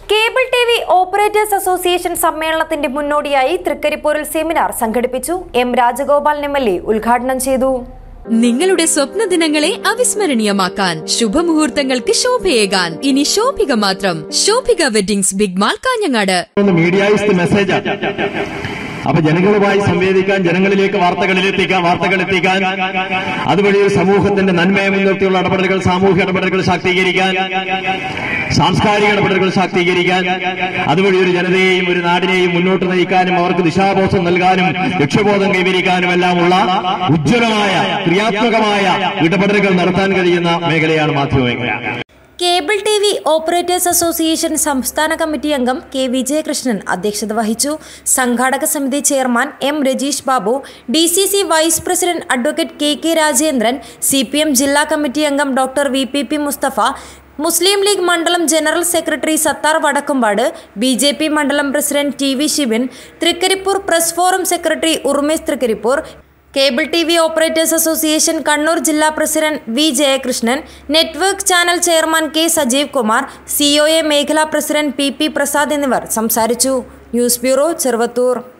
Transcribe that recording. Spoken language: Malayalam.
cable T V operators association സമ്മേളനത്തിന്റെ മുന്നോടിയായി തൃക്കരിപ്പൂരിൽ സെമിനാർ സംഘടിപ്പിച്ചു M Rajagopalan M L A ഉദ്ഘാടനം ചെയ്തു നിങ്ങളുടെ സ്വപ്ന ദിനങ്ങളെ അവിസ്മരണീയമാക്കാൻ ശുഭമുഹൂർത്തങ്ങൾക്ക് ശോഭയേകാൻ ഇനി ശോഭിക മാത്രം Shobhika weddings big mall Kanhangad ഒന്ന് മീഡിയായിസ്റ്റ് മെസ്സേജ് അപ്പൊ ജനങ്ങളുമായി സംവേദിക്കാൻ ജനങ്ങളിലേക്ക് വാർത്തകളിൽ എത്തിക്കാൻ വാർത്തകൾ എത്തിക്കാൻ അതുവഴി ഒരു സമൂഹത്തിന്റെ നന്മയെ മുൻനിർത്തിയുള്ള ഇടപെടലുകൾ സാമൂഹ്യ ഇടപെടലുകൾ ശാക്തീകരിക്കാൻ സാംസ്കാരിക ഇടപെടലുകൾ ശാക്തീകരിക്കാൻ അതുവഴി ഒരു ജനതയെയും ഒരു നാടിനെയും മുന്നോട്ട് നയിക്കാനും അവർക്ക് ദിശാബോധം നൽകാനും ലക്ഷ്യബോധം കൈവരിക്കാനും എല്ലാമുള്ള ഉജ്ജ്വലമായ ക്രിയാത്മകമായ ഇടപെടലുകൾ നടത്താൻ കഴിയുന്ന മേഖലയാണ് മാധ്യമ മേഖല cable T V operators association സംസ്ഥാന കമ്മിറ്റി അംഗം കെ വിജയകൃഷ്ണൻ അധ്യക്ഷത വഹിച്ചു സംഘാടക സമിതി chairman M Rajeesh Babu D C C vice president advocate K K Rajendran C P M ജില്ലാ കമ്മിറ്റി അംഗം doctor V P P Musthafa Muslim League മണ്ഡലം general secretary Sathar Vadakkumpad B J P മണ്ഡലം president T V Sivan Thrikaripur press forum secretary Urmes Thrikaripur cable T V operators association Kannur ജില്ലാ president V Jayakrishnan network channel chairman K Sajeev Kumar C O A മേഖലാ പ്രസിഡന്റ് പി പി പ്രസാദ് എന്നിവർ സംസാരിച്ചു ന്യൂസ് ബ്യൂറോ ചെറുവത്തൂർ